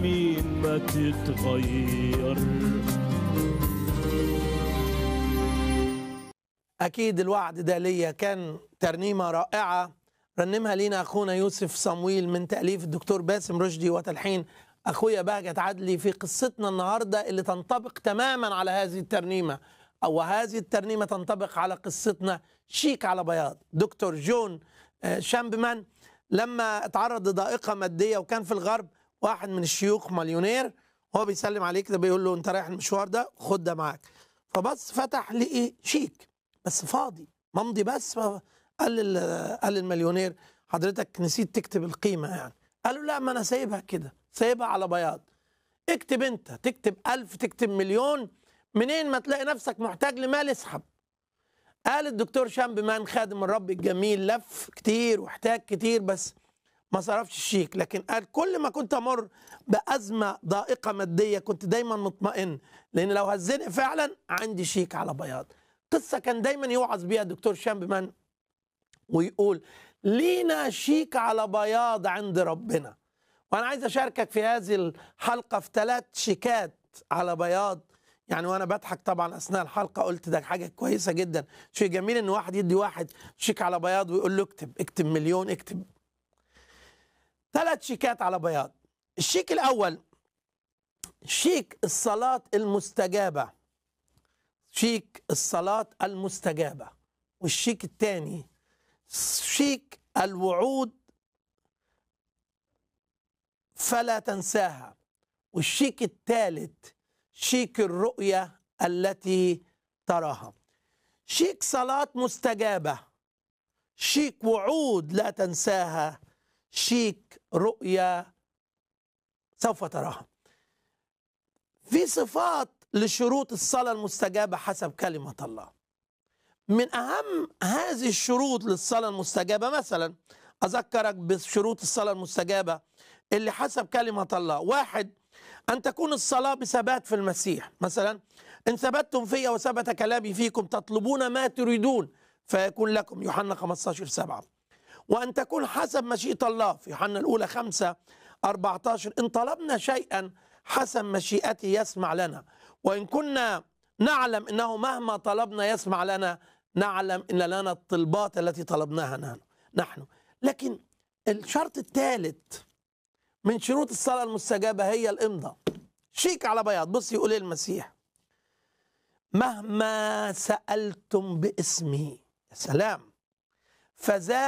أمين ما تتغير أكيد الوعد ده ليا كان ترنيمة رائعة رنمها لينا أخونا يوسف صمويل من تأليف الدكتور باسم رشدي وتلحين أخويا بهجت عدلي في قصتنا النهاردة اللي تنطبق تماما على هذه الترنيمة أو هذه الترنيمة تنطبق على قصتنا شيك على بياض دكتور جون آه، شامبمان لما اتعرض لضائقة مادية وكان في الغرب واحد من الشيوخ مليونير هو بيسلم عليه كده بيقول له انت رايح المشوار ده خد ده معاك فبص فتح لقي شيك بس فاضي ممضي بس قال لل- قال للمليونير حضرتك نسيت تكتب القيمة يعني قال له لا ما انا سايبها كده سايبها على بياض اكتب انت تكتب ألف تكتب مليون منين ما تلاقي نفسك محتاج لمال اسحب قال الدكتور شامبمان خادم الرب الجميل لف كتير واحتاج كتير بس ما صرفش الشيك لكن قال كل ما كنت امر بازمه ضائقه ماديه كنت دايما مطمئن لان لو هزنق فعلا عندي شيك على بياض قصه كان دايما يوعظ بيها الدكتور شامبمان ويقول لينا شيك على بياض عند ربنا وانا عايز اشاركك في هذه الحلقه في ثلاث شيكات على بياض يعني وانا بضحك طبعا اثناء الحلقه قلت ده حاجه كويسه جدا شيء جميل ان واحد يدي واحد شيك على بياض ويقول له اكتب اكتب مليون اكتب ثلاث شيكات على بياض الشيك الاول شيك الصلاه المستجابه شيك الصلاه المستجابه والشيك الثاني شيك الوعود فلا تنساها والشيك الثالث شيك الرؤية التي تراها شيك صلاة مستجابة شيك وعود لا تنساها شيك رؤية سوف تراها في صفات لشروط الصلاة المستجابة حسب كلمة الله من أهم هذه الشروط للصلاة المستجابة مثلا أذكرك بشروط الصلاة المستجابة اللي حسب كلمة الله واحد أن تكون الصلاة بثبات في المسيح مثلا إن ثبتتم في وثبت كلامي فيكم تطلبون ما تريدون فيكون لكم يوحنا 15 7 وأن تكون حسب مشيئة الله في يوحنا الأولى 5 14 إن طلبنا شيئا حسب مشيئته يسمع لنا وإن كنا نعلم أنه مهما طلبنا يسمع لنا نعلم أن لنا الطلبات التي طلبناها نحن نحن لكن الشرط الثالث من شروط الصلاة المستجابة هي الإمضاء شيك على بياض بص يقول إيه المسيح مهما سألتم باسمي يا سلام فذا